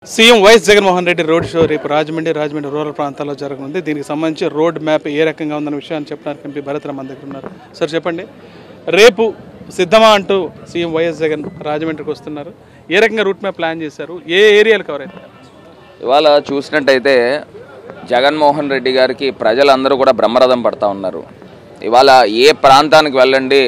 CM YS Jaganmohan Reddy road show రేపు Rajahmundry Rajahmundry rural ప్రాంతాల్లో జరగనుంది దీనికి సంబంధించి రోడ్ మ్యాప్ ఏ రకంగా ఉందన్న విషయాన్ని చెప్పడానికి ఎంపీ భరత్ మన దగ్గర ఉన్నారు సార్ చెప్పండి రేపు సిద్ధమా అంటూ సీఎం వైఎస్ జగన్ రాజమండ్రికి వస్తున్నారు ఏ రకంగా రూట్ మ్యాప్ ప్లాన్ చేశారు ఏ ఏరియాలు కవర్ అవుతారు ఇవాళ చూసినట్టయితే జగన్మోహన్ రెడ్డి గారికి ప్రజలందరూ కూడా బ్రహ్మరథం పడతా ఉన్నారు ఇవాళ ఏ ప్రాంతానికి వెళ్ళండి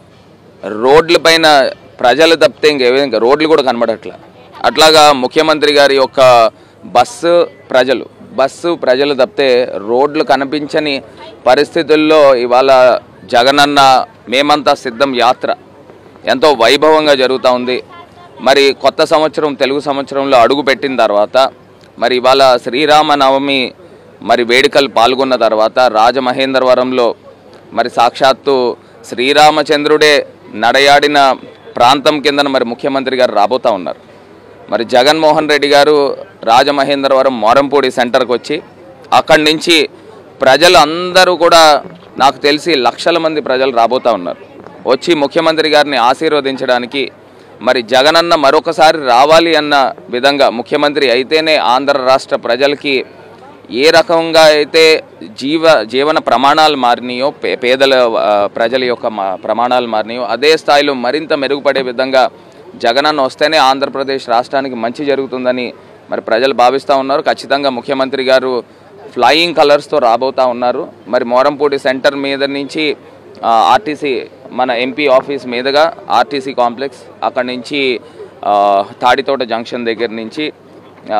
రోడ్ల పైన ప్రజలు తప్పితే ఇంకేవీ ఇంకా రోడ్లు కూడా కనబడట్లా అట్లాగా ముఖ్యమంత్రి గారి యొక్క బస్సు ప్రజలు బస్సు ప్రజలు తప్పితే రోడ్లు కనిపించని పరిస్థితుల్లో ఇవాళ జగనన్న మేమంతా సిద్ధం యాత్ర ఎంతో వైభవంగా జరుగుతూ ఉంది మరి కొత్త సంవత్సరం తెలుగు సంవత్సరంలో అడుగు పెట్టిన తర్వాత మరి ఇవాళ శ్రీరామ నవమి మరి వేడుకలు పాల్గొన్న తర్వాత రాజమహేంద్రవరంలో మరి సాక్షాత్తు శ్రీరామచంద్రుడే నడయాడిన ప్రాంతం కిందన మరి ముఖ్యమంత్రి గారు రాబోతా ఉన్నారు మరి జగన్మోహన్ రెడ్డి గారు రాజమహేంద్రవరం మోరంపూడి సెంటర్కి వచ్చి అక్కడి నుంచి ప్రజలు అందరూ కూడా నాకు తెలిసి లక్షల మంది ప్రజలు రాబోతా ఉన్నారు వచ్చి ముఖ్యమంత్రి గారిని ఆశీర్వదించడానికి మరి జగనన్న మరొకసారి రావాలి అన్న విధంగా ముఖ్యమంత్రి అయితేనే ఆంధ్ర రాష్ట్ర ప్రజలకి ఏ రకంగా అయితే జీవ జీవన ప్రమాణాలు మారినాయో పే పేదల ఆ, ప్రజల యొక్క మా- ప్రమాణాలు మారినాయో అదే స్థాయిలో మరింత మెరుగుపడే విధంగా జగనన్న వస్తేనే ఆంధ్రప్రదేశ్ రాష్ట్రానికి మంచి జరుగుతుందని మరి ప్రజలు భావిస్తూ ఉన్నారు ఖచ్చితంగా ముఖ్యమంత్రి గారు ఫ్లయింగ్ కలర్స్తో రాబోతా ఉన్నారు మరి మోరంపూడి సెంటర్ మీద నుంచి ఆ, ఆర్టీసీ మన ఎంపీ ఆఫీస్ మీదుగా ఆర్టీసీ కాంప్లెక్స్ అక్కడి నుంచి ఆ, తాడితోట జంక్షన్ దగ్గర నుంచి ఆ,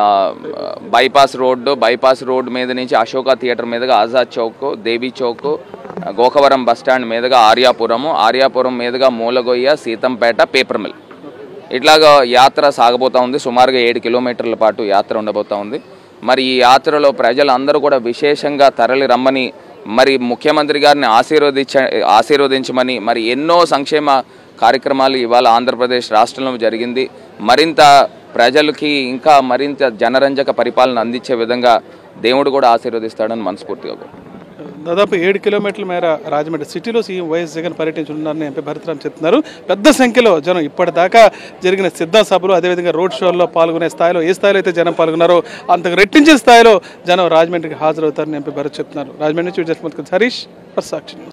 బైపాస్ రోడ్డు బైపాస్ రోడ్ మీద నుంచి అశోక థియేటర్ మీదుగా ఆజాద్ చౌక్ దేవి చౌక్ గోకవరం బస్ స్టాండ్ మీదుగా ఆర్యాపురము ఆర్యాపురం మీదుగా మూలగొయ్య సీతంపేట పేపర్ మిల్ ఇట్లాగా యాత్ర సాగబోతా ఉంది సుమారుగా ఏడు కిలోమీటర్ల పాటు యాత్ర ఉండబోతా ఉంది మరి ఈ యాత్రలో ప్రజలందరూ కూడా విశేషంగా తరలి రమ్మని మరి ముఖ్యమంత్రి గారిని ఆశీర్వదించ ఆశీర్వదించమని మరి ఎన్నో సంక్షేమ కార్యక్రమాలు ఇవాళ ఆంధ్రప్రదేశ్ రాష్ట్రంలో జరిగింది మరింత ప్రజలకి ఇంకా మరింత జనరంజక పరిపాలన అందించే విధంగా దేవుడు కూడా ఆశీర్వదిస్తాడని మనస్ఫూర్తిగా కోరుకుంటున్నాను. దాదాపు ఏడు కిలోమీటర్ల మేర రాజమండ్రి సిటీలో సీఎం వైఎస్ జగన్ పర్యటించనున్నారని ఎంపీ భరతరామ్ చెప్తున్నారు పెద్ద సంఖ్యలో జనం ఇప్పటిదాకా జరిగిన సిద్ధ సభలు అదేవిధంగా రోడ్ షోల్లో పాల్గొనే స్థాయిలో ఏ స్థాయిలో అయితే జనం పాల్గొన్నారో అంతకు రెట్టించే స్థాయిలో జనం రాజమండ్రికి హాజరవుతారని ఎంపీ భరత్ చెప్తున్నారు రాజమండ్రి నుంచి విజయ్ హరీష్ ఫర్ సాక్షి న్యూస్.